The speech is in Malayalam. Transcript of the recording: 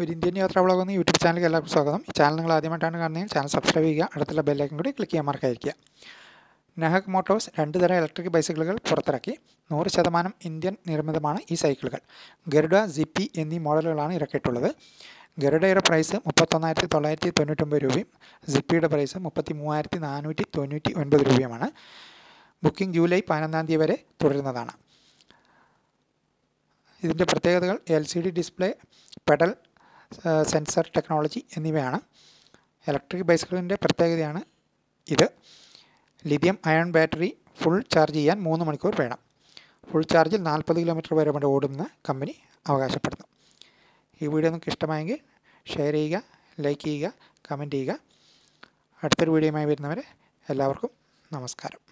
ഒരു ഇന്ത്യൻ യാത്രാ വ്ളോഗ് എന്ന യൂട്യൂബ് ചാനലിലേക്ക് എല്ലാവർക്കും സ്വാഗതം ഈ ചാനൽ നിങ്ങൾ ആദ്യമായിട്ടാണ് കാണുന്നതെങ്കിൽ ചാനൽ സബ്സ്ക്രൈബ് ചെയ്യുക അടുത്തുള്ള ബെല്ലൈക്കൻ കൂടി ക്ലിക്ക് ചെയ്യാൻ മറക്കാതിരിക്കുക നെഹക് മോട്ടോഴ്സ് രണ്ട് തരം ഇലക്ട്രിക് ബൈസിക്കിളുകൾ പുറത്തിറക്കി നൂറ് ശതമാനം ഇന്ത്യൻ നിർമ്മിതമാണ് ഈ സൈക്കിളുകൾ ഗരുഡ സിപ്പി എന്നീ മോഡലുകളാണ് ഇറക്കിയിട്ടുള്ളത് ഗരുഡയുടെ പ്രൈസ് മുപ്പത്തൊന്നായിരത്തി തൊള്ളായിരത്തി തൊണ്ണൂറ്റൊമ്പത് രൂപയും സിപ്പിയുടെ പ്രൈസ് മുപ്പത്തി മൂവായിരത്തി നാനൂറ്റി തൊണ്ണൂറ്റി ഒൻപത് രൂപയുമാണ് ബുക്കിംഗ് ജൂലൈ പതിനൊന്നാം തീയതി വരെ തുടരുന്നതാണ് ഇതിൻ്റെ പ്രത്യേകതകൾ L C D display pedal sensor technology എന്നിവയാണ് ഇലക്ട്രിക് ബൈസിക്കിളിൻ്റെ പ്രത്യേകതയാണ് ഇത് lithium ion battery full charge ചെയ്യാൻ മൂന്ന് മണിക്കൂർ വേണം ഫുൾ ചാർജിൽ നാൽപ്പത് കിലോമീറ്റർ വരെ കൊണ്ട് ഓടുമെന്ന് കമ്പനി അവകാശപ്പെടുന്നു ഈ വീഡിയോ നിങ്ങൾക്ക് ഇഷ്ടമായെങ്കിൽ ഷെയർ ചെയ്യുക ലൈക്ക് ചെയ്യുക കമൻറ്റ് ചെയ്യുക അടുത്തൊരു വീഡിയോയുമായി വരുന്നവരെ എല്ലാവർക്കും നമസ്കാരം